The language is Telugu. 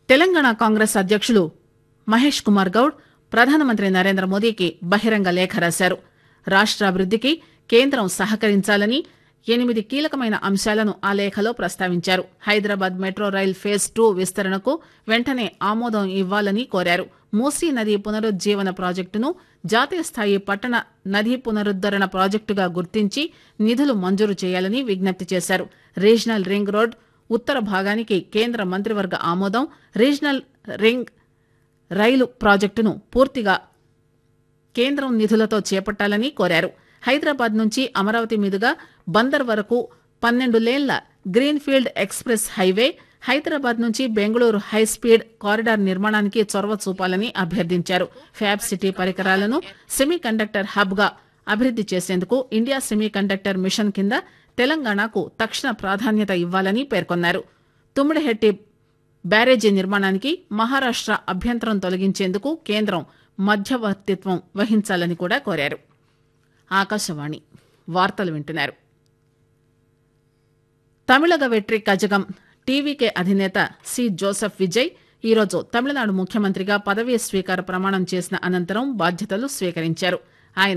తెలంగాణ కాంగ్రెస్ అధ్యక్షులు మహేష్ కుమార్ గౌడ్ ప్రధానమంత్రి నరేంద్ర మోదీకి బహిరంగ లేఖ రాశారు రాష్ట్రాభివృద్దికి కేంద్రం సహకరించాలని ఎనిమిది కీలకమైన అంశాలను ఆ లేఖలో ప్రస్తావించారు Hyderabad metro rail phase two విస్తరణకు వెంటనే ఆమోదం ఇవ్వాలని కోరారు మూసీ నది పునరుజ్జీవన ప్రాజెక్టును జాతీయ స్థాయి పట్టణ నదీ పునరుద్దరణ ప్రాజెక్టుగా గుర్తించి నిధులు మంజూరు చేయాలని విజ్ఞప్తి చేశారు రీజనల్ రింగ్ రోడ్ ఉత్తర భాగానికి కేంద్ర మంత్రివర్గ ఆమోదం రీజనల్ రింగ్ రైలు ప్రాజెక్టును పూర్తిగా కేంద్రం నిధులతో చేపట్టాలని కోరారు హైదరాబాద్ నుంచి అమరావతి మీదుగా బందర్ వరకు పన్నెండు లేన్ల గ్రీన్ఫీల్డ్ ఎక్స్ప్రెస్ హైవే హైదరాబాద్ నుంచి బెంగళూరు హైస్పీడ్ కారిడార్ నిర్మాణానికి చొరవ చూపాలని అభ్యర్థించారు ఫ్యాబ్ సిటీ పరికరాలను సెమీ కండక్టర్ హబ్ గా అభివృద్ది చేసేందుకు ఇండియా సెమీ కండక్టర్ మిషన్ కింద తెలంగాణకు తక్షణ ప్రాధాన్యత ఇవ్వాలని పేర్కొన్నారు తుమ్మిడిహెట్టి బ్యారేజీ నిర్మాణానికి మహారాష్ట్ర అభ్యంతరం తొలగించేందుకు కేంద్రం మధ్యవర్తిత్వం వహించాలని కూడా కోరారు ఆకాశవాణి వార్తలు వింటున్నారు తమిళగ వెట్రి కజగం టీవీకే అధినేత సి జోసెఫ్ విజయ్ ఈరోజు తమిళనాడు ముఖ్యమంత్రిగా పదవీ స్వీకార ప్రమాణం చేసిన అనంతరం బాధ్యతలు స్వీకరించారు